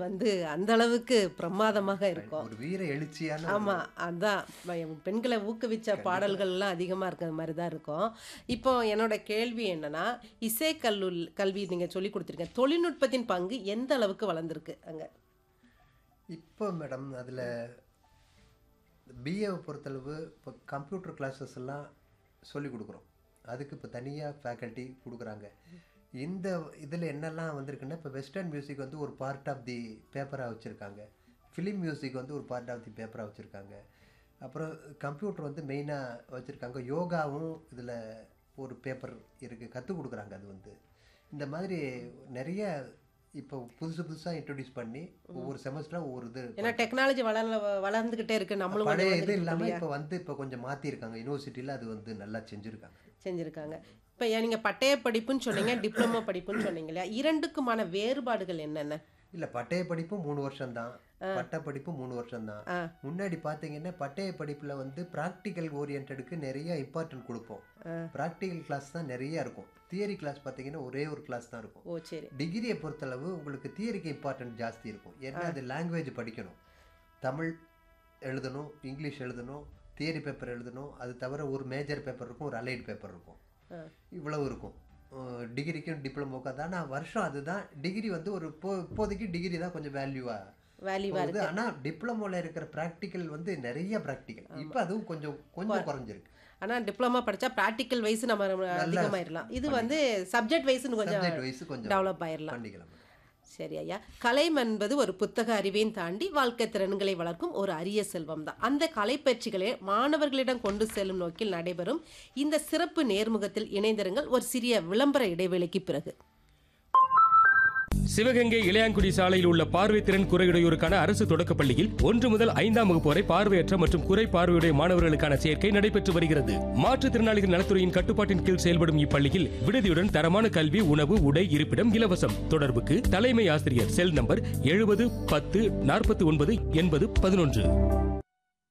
வந்து அந்த அளவுக்கு பிரமாதமாக இருக்கும் ஒரு வீர எழுச்சியான ஒரு- ஆமா அதான் ம- பெண்களை ஊக்குவிச்ச பாடல்கள்லாம் அதிகமா இருக்கிற மாதிரி தான் இருக்கும் இப்போ என்னோட கேள்வி என்னன்னா இசை கல்லூல் கல்வி நீங்க சொல்லி கொடுத்துருக்கீங்க தொழில்நுட்பத்தின் பங்கு எந்த அளவுக்கு வளர்ந்துருக்கு அங்க இப்போ மேடம் அதில் பிஏவை பொறுத்தளவு இப்போ கம்ப்யூட்டர் கிளாஸஸ் எல்லாம் சொல்லி கொடுக்குறோம் அதுக்கு இப்போ தனியாக ஃபேக்கல்ட்டி கொடுக்குறாங்க இந்த இதில் என்னெல்லாம் வந்திருக்குன்னா இப்போ வெஸ்டர்ன் மியூசிக் வந்து ஒரு பார்ட் ஆஃப் தி பேப்பராக வச்சுருக்காங்க ஃபிலிம் மியூசிக் வந்து ஒரு பார்ட் ஆஃப் தி பேப்பராக வச்சுருக்காங்க அப்புறம் கம்ப்யூட்டர் வந்து மெயினாக வச்சுருக்காங்க யோகாவும் இதில் ஒரு பேப்பர் இருக்குது கற்றுக் கொடுக்குறாங்க அது வந்து இந்த மாதிரி நிறைய இப்போ புதுசு புதுசாக இன்ட்ரடியூஸ் பண்ணி ஒவ்வொரு செமஸ்டராக ஒவ்வொரு இது ஏன்னா டெக்னாலஜி வளர வளர்ந்துகிட்டே இருக்கு நம்மளும் பழைய கொஞ்சம் இது வந்துட்டு இல்லாமல் இல்லையா? இப்போ வந்து இப்போ கொஞ்சம் மாற்றிருக்காங்க யூனிவர்சிட்டியில் அது வந்து நல்லா செஞ்சுருக்காங்க செஞ்சிருக்காங்க இப்போ நீங்க பட்டய படிப்புன்னு சொன்னீங்க டிப்ளமோ படிப்புன்னு சொன்னீங்க இல்லையா இரண்டுக்குமான வேறுபாடுகள் என்னென்ன இல்லை பட்டய படிப்பும் மூணு வருஷம் தான் பட்ட படிப்பும் மூணு வருஷம் தான் ஆ. முன்னாடி பார்த்தீங்கன்னா பட்டய படிப்பில் வந்து ப்ராக்டிக்கல் ஓரியன்டுக்கு நிறைய இம்பார்ட்டன்ட் கொடுப்போம் ப்ராக்டிக்கல் கிளாஸ் தான் நிறைய இருக்கும் தியரி கிளாஸ் பார்த்தீங்கன்னா ஒரே ஒரு கிளாஸ் தான் இருக்கும் ஓ சரி டிகிரியை பொறுத்தளவு உங்களுக்கு தியரிக்கு இம்பார்ட்டன்ட் ஜாஸ்தி இருக்கும் ஏன்னா அது லாங்குவேஜ் படிக்கணும் தமிழ் எழுதணும் இங்கிலீஷ் எழுதணும் தியரி பேப்பர் எழுதணும் அது தவிர ஒரு மேஜர் பேப்பர் இருக்கும் ஒரு அலைட் பேப்பர் இருக்கும் ஆ. இவ்வளவு இருக்கும் டிகிரிக்கும் டிப்ளமோக்கும் அதான் ஆனால் வருஷம் அதுதான் டிகிரி வந்து ஒரு இப்போ இப்போதைக்கு டிகிரி தான் கொஞ்சம் வேல்யூவாக வேல்யூவா போகுது ஆனால் டிப்ளமோவில் இருக்கிற ப்ராக்டிக்கல் வந்து நிறைய ப்ராக்டிக்கல் இப்போ அதுவும் கொஞ்சம் கொஞ்சம் குறைஞ்சிருக்கு ஆனா டிப்ளமா படிச்சா ப்ராக்டிக்கல் வைஸ் நம்ம அதிகமாயிடலாம் இது வந்து சப்ஜெக்ட் வைஸ்னு கொஞ்சம் சப்ஜெக்ட் வைஸ் கொஞ்சம் டெவலப் ஆயிடலாம் பண்ணிக்கலாம் சரி ஐயா கலைம் என்பது ஒரு புத்தக அறிவையும் தாண்டி வாழ்க்கை திறன்களை வளர்க்கும் ஒரு அரிய செல்வம் தான் அந்த கலைப்பயிற்சிகளை மாணவர்களிடம் கொண்டு செல்லும் நோக்கில் நடைபெறும் இந்த சிறப்பு நேர்முகத்தில் இணைந்திருங்கள் ஒரு சிறிய விளம்பர இடைவேளைக்கு பிறகு சிவகங்கை இளையான்குடி சாலையில் உள்ள பார்வைத்திறன் குறையுடையோருக்கான அரசு தொடக்கப் பள்ளியில் ஒன்று முதல் ஐந்தாம் வகுப்பு வரை பார்வையற்ற மற்றும் குறை பார்வையுடைய மாணவர்களுக்கான சேர்க்கை நடைபெற்று வருகிறது மாற்றுத்திறனாளிகள் நலத்துறையின் கட்டுப்பாட்டின் கீழ் செயல்படும் இப்பள்ளியில் விடுதியுடன் தரமான கல்வி உணவு உடை இருப்பிடம் இலவசம் தொடர்புக்கு தலைமை ஆசிரியர் செல் நம்பர் எழுபது பத்து நாற்பத்தி ஒன்பது எண்பது பதினொன்று